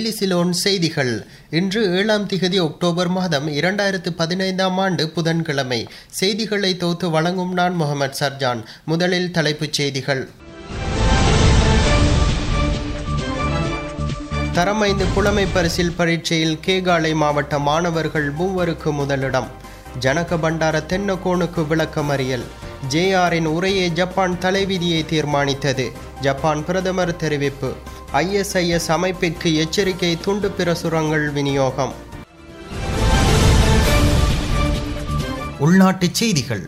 Daily Ceylon செய்திகள் இன்று ஏழாம் திகதி அக்டோபர் மாதம் இரண்டாயிரத்து பதினைந்தாம் ஆண்டு புதன்கிழமை செய்திகளை தொகுத்து வழங்கும் நான் முகமது சர்ஜான் முதலில் தலைப்புச் செய்திகள் தரம் ஐந்து புலமை பரிசில் பரீட்சையில் கேகாலை மாவட்ட மாணவர்கள் மூவருக்கு முதலிடம் ஜனக பண்டார தென்னகோனுக்கு விளக்கமறியல் ஜேஆரின் உரையே ஜப்பான் தலைவிதியை தீர்மானித்தது ஜப்பான் பிரதமர் தெரிவிப்பு ஐஎஸ்ஐஎஸ் அமைப்பிற்கு எச்சரிக்கை துண்டு பிரசுரங்கள் விநியோகம் உள்நாட்டுச் செய்திகள்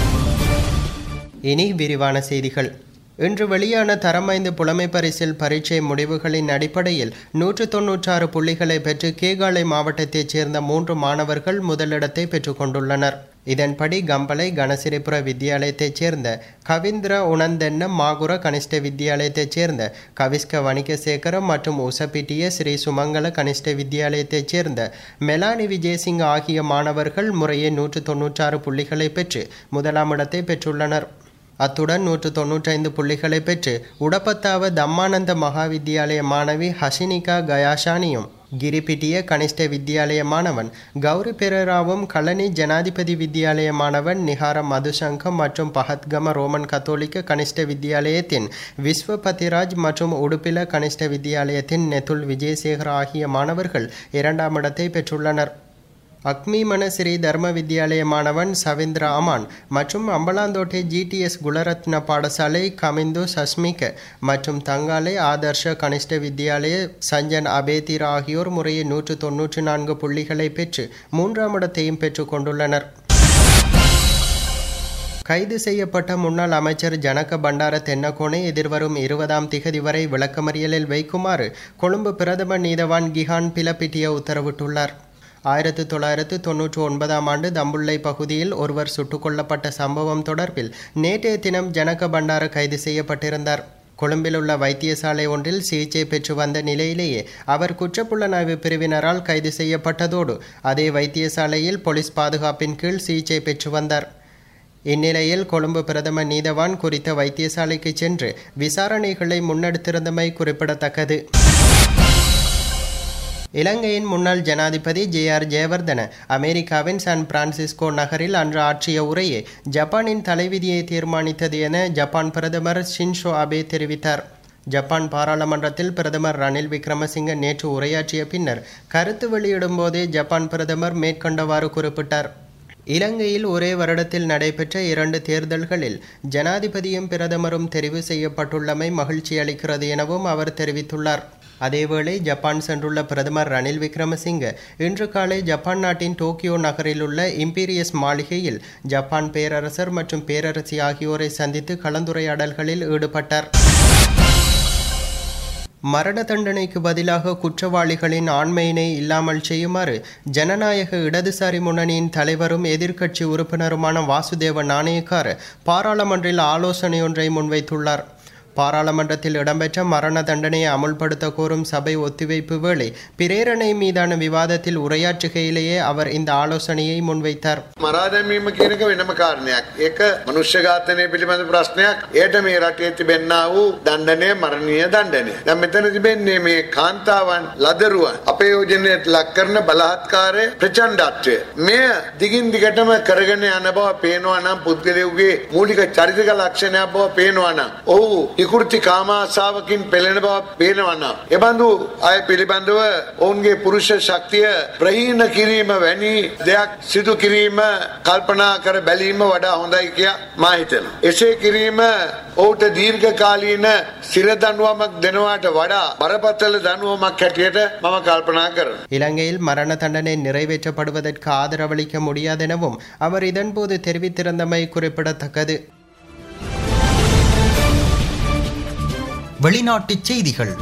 இனி விரிவான செய்திகள் இன்று வெளியான தரமைந்து புலமை பரிசில் பரீட்சை முடிவுகளின் அடிப்படையில் நூற்று தொன்னூற்றாறு புள்ளிகளை பெற்று கேகாலை மாவட்டத்தைச் சேர்ந்த மூன்று மாணவர்கள் முதலிடத்தை பெற்றுக்கொண்டுள்ளனர் இதன்படி கம்பளை கணசிரிபுர வித்தியாலயத்தைச் சேர்ந்த கவிந்திர உணந்தென்ன மாகுர கனிஷ்ட வித்தியாலயத்தைச் சேர்ந்த கவிஸ்க வணிகசேகரம் மற்றும் உசப்பிட்டிய ஸ்ரீ சுமங்கல கனிஷ்ட வித்தியாலயத்தைச் சேர்ந்த மெலானி விஜயசிங் ஆகிய மாணவர்கள் முறையே நூற்று தொன்னூற்றாறு புள்ளிகளை பெற்று முதலாம் இடத்தை பெற்றுள்ளனர் அத்துடன் நூற்று தொன்னூற்றைந்து புள்ளிகளை பெற்று உடப்பத்தாவ தம்மானந்த மகா வித்தியாலய மாணவி ஹசினிகா கயாஷானியும் கிரிபிட்டிய கனிஷ்ட வித்தியாலய மாணவன் கௌரி பெரராவும் கலனி ஜனாதிபதி வித்தியாலய மாணவன் நிகார மதுசங்கம் மற்றும் பஹத்கம ரோமன் கத்தோலிக்க கனிஷ்ட வித்தியாலயத்தின் விஸ்வபதிராஜ் மற்றும் உடுப்பில கனிஷ்ட வித்தியாலயத்தின் நெத்துல் விஜயசேகர் ஆகிய மாணவர்கள் இரண்டாம் இடத்தை பெற்றுள்ளனர் அக்மிமன ஸ்ரீ தர்ம வித்யாலய மாணவன் சவிந்திர அமான் மற்றும் அம்பலாந்தோட்டை ஜிடிஎஸ் குலரத்ன பாடசாலை கமிந்து சஸ்மிக மற்றும் தங்காலை ஆதர்ஷ கனிஷ்ட வித்யாலய சஞ்சன் அபேதிர் ஆகியோர் முறையே நூற்று தொன்னூற்றி நான்கு புள்ளிகளை பெற்று மூன்றாம் இடத்தையும் பெற்றுக்கொண்டுள்ளனர் கைது செய்யப்பட்ட முன்னாள் அமைச்சர் ஜனக பண்டார தென்னகோனை எதிர்வரும் இருபதாம் திகதி வரை விளக்கமறியலில் வைக்குமாறு கொழும்பு பிரதம நீதவான் கிஹான் பிலப்பிட்டிய உத்தரவிட்டுள்ளார் ஆயிரத்து தொள்ளாயிரத்து தொன்னூற்றி ஒன்பதாம் ஆண்டு தம்புள்ளை பகுதியில் ஒருவர் சுட்டுக் கொல்லப்பட்ட சம்பவம் தொடர்பில் நேற்றைய தினம் ஜனக பண்டார கைது செய்யப்பட்டிருந்தார் கொழும்பில் உள்ள வைத்தியசாலை ஒன்றில் சிகிச்சை பெற்று வந்த நிலையிலேயே அவர் குற்றப்புலனாய்வு பிரிவினரால் கைது செய்யப்பட்டதோடு அதே வைத்தியசாலையில் போலீஸ் பாதுகாப்பின் கீழ் சிகிச்சை பெற்று வந்தார் இந்நிலையில் கொழும்பு பிரதம நீதவான் குறித்த வைத்தியசாலைக்கு சென்று விசாரணைகளை முன்னெடுத்திருந்தமை குறிப்பிடத்தக்கது இலங்கையின் முன்னாள் ஜனாதிபதி ஜே ஆர் ஜெயவர்தன அமெரிக்காவின் சான் பிரான்சிஸ்கோ நகரில் அன்று ஆற்றிய உரையே ஜப்பானின் தலைவிதியை தீர்மானித்தது என ஜப்பான் பிரதமர் ஷின்ஷோ அபே தெரிவித்தார் ஜப்பான் பாராளுமன்றத்தில் பிரதமர் ரணில் விக்ரமசிங்க நேற்று உரையாற்றிய பின்னர் கருத்து வெளியிடும் போதே ஜப்பான் பிரதமர் மேற்கொண்டவாறு குறிப்பிட்டார் இலங்கையில் ஒரே வருடத்தில் நடைபெற்ற இரண்டு தேர்தல்களில் ஜனாதிபதியும் பிரதமரும் தெரிவு செய்யப்பட்டுள்ளமை மகிழ்ச்சி அளிக்கிறது எனவும் அவர் தெரிவித்துள்ளார் அதேவேளை ஜப்பான் சென்றுள்ள பிரதமர் ரணில் விக்ரமசிங்க இன்று காலை ஜப்பான் நாட்டின் டோக்கியோ நகரில் உள்ள இம்பீரியஸ் மாளிகையில் ஜப்பான் பேரரசர் மற்றும் பேரரசி ஆகியோரை சந்தித்து கலந்துரையாடல்களில் ஈடுபட்டார் மரண தண்டனைக்கு பதிலாக குற்றவாளிகளின் ஆண்மையினை இல்லாமல் செய்யுமாறு ஜனநாயக இடதுசாரி முன்னணியின் தலைவரும் எதிர்க்கட்சி உறுப்பினருமான வாசுதேவ நாணயக்கார் பாராளுமன்றில் ஆலோசனையொன்றை முன்வைத்துள்ளார் பாராளுமன்றத்தில் இடம்பெற்ற மரண தண்டனையை அமுல்படுத்த கோரும் சபை ஒத்திவைப்பு வேளை பிரேரணை மீதான விவாதத்தில் உரையாற்றுகையிலேயே அவர் இந்த ஆலோசனையை முன்வைத்தார் මරා දැමීම කියන එක වෙනම කාරණයක්. ඒක මනුෂ්‍ය ඝාතනය පිළිබඳ ප්‍රශ්නයක්. ඒට මේ රටේ තිබෙන්නා වූ දණ්ඩනය මරණීය දණ්ඩනය. දැන් මෙතන තිබෙන්නේ මේ කාන්තාවන් ලදරුවන් අපයෝජනයට ලක් කරන බලහත්කාරය ප්‍රචණ්ඩත්වය. මෙය දිගින් දිගටම කරගෙන යන බව පේනවා නම් පුද්ගලයෙකුගේ මූලික චරිතක ලක්ෂණයක් බව පේනවා නම් ඔහු විකෘති කාමාශාවකින් පෙළෙන බව පේනවා නම් එබඳු අය පිළිබඳව ඔවුන්ගේ පුරුෂ ශක්තිය ප්‍රහීන කිරීම වැනි දෙයක් සිදු කිරීම කල්පනා කර බැලීම වඩා හොඳයි කියා මා හිතනවා. එසේ කිරීම ඔහුට දීර්ඝකාලීන සිර දඬුවමක් දෙනවාට වඩා බරපතල දඬුවමක් හැටියට මම කල්පනා කරනවා. இலங்கையில் மரண தண்டனை நிறைவேற்றப்படுவதற்கு ஆதரவளிக்க முடியாதெனவும் அவர் இதன்போது தெரிவித்திருந்தமை குறிப்பிடத்தக்கது வெளிநாட்டுச் செய்திகள்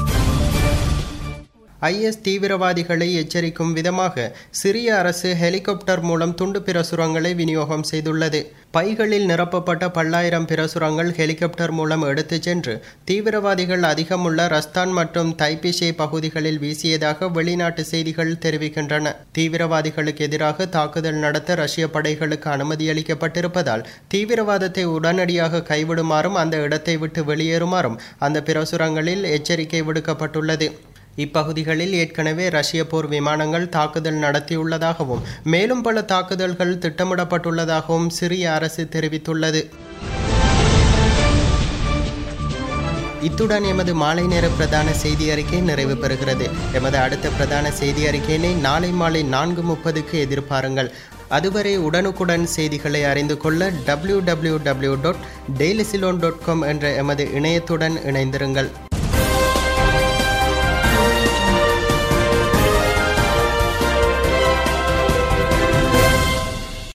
ஐஎஸ் தீவிரவாதிகளை எச்சரிக்கும் விதமாக சிரிய அரசு ஹெலிகாப்டர் மூலம் துண்டு பிரசுரங்களை விநியோகம் செய்துள்ளது பைகளில் நிரப்பப்பட்ட பல்லாயிரம் பிரசுரங்கள் ஹெலிகாப்டர் மூலம் எடுத்துச் சென்று தீவிரவாதிகள் அதிகமுள்ள ரஸ்தான் மற்றும் தைபிஷே பகுதிகளில் வீசியதாக வெளிநாட்டு செய்திகள் தெரிவிக்கின்றன தீவிரவாதிகளுக்கு எதிராக தாக்குதல் நடத்த ரஷ்ய படைகளுக்கு அனுமதி அளிக்கப்பட்டிருப்பதால் தீவிரவாதத்தை உடனடியாக கைவிடுமாறும் அந்த இடத்தை விட்டு வெளியேறுமாறும் அந்த பிரசுரங்களில் எச்சரிக்கை விடுக்கப்பட்டுள்ளது இப்பகுதிகளில் ஏற்கனவே ரஷ்ய போர் விமானங்கள் தாக்குதல் நடத்தியுள்ளதாகவும் மேலும் பல தாக்குதல்கள் திட்டமிடப்பட்டுள்ளதாகவும் சிரிய அரசு தெரிவித்துள்ளது இத்துடன் எமது மாலை நேர பிரதான செய்தி அறிக்கை நிறைவு பெறுகிறது எமது அடுத்த பிரதான செய்தி அறிக்கையினை நாளை மாலை நான்கு முப்பதுக்கு எதிர்பாருங்கள் அதுவரை உடனுக்குடன் செய்திகளை அறிந்து கொள்ள W W W dot daily ceylon dot com என்ற எமது இணையத்துடன் இணைந்திருங்கள்